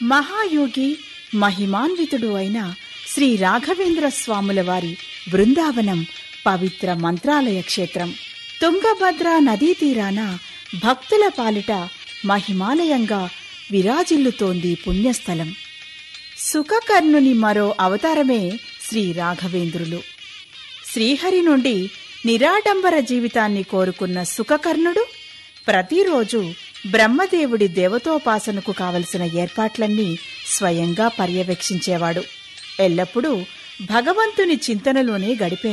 మహాయోగి మహిమాన్వితుడు అయిన శ్రీ రాఘవేంద్ర స్వాముల వారి బృందావనం పవిత్ర మంత్రాలయ క్షేత్రం తుంగభద్ర నదీ తీరాన భక్తుల పాలిట మహిమాలయంగా విరాజిల్లుతోంది పుణ్యస్థలం సుఖకర్ణుని మరో అవతారమే శ్రీ రాఘవేంద్రులు శ్రీహరి నుండి నిరాడంబర జీవితాన్ని కోరుకున్న సుఖకర్ణుడు ప్రతిరోజు బ్రహ్మదేవుడి దేవతోపాసనకు కావలసిన ఏర్పాట్లన్నీ స్వయంగా పర్యవేక్షించేవాడు ఎల్లప్పుడూ భగవంతుని చింతనలోనే గడిపే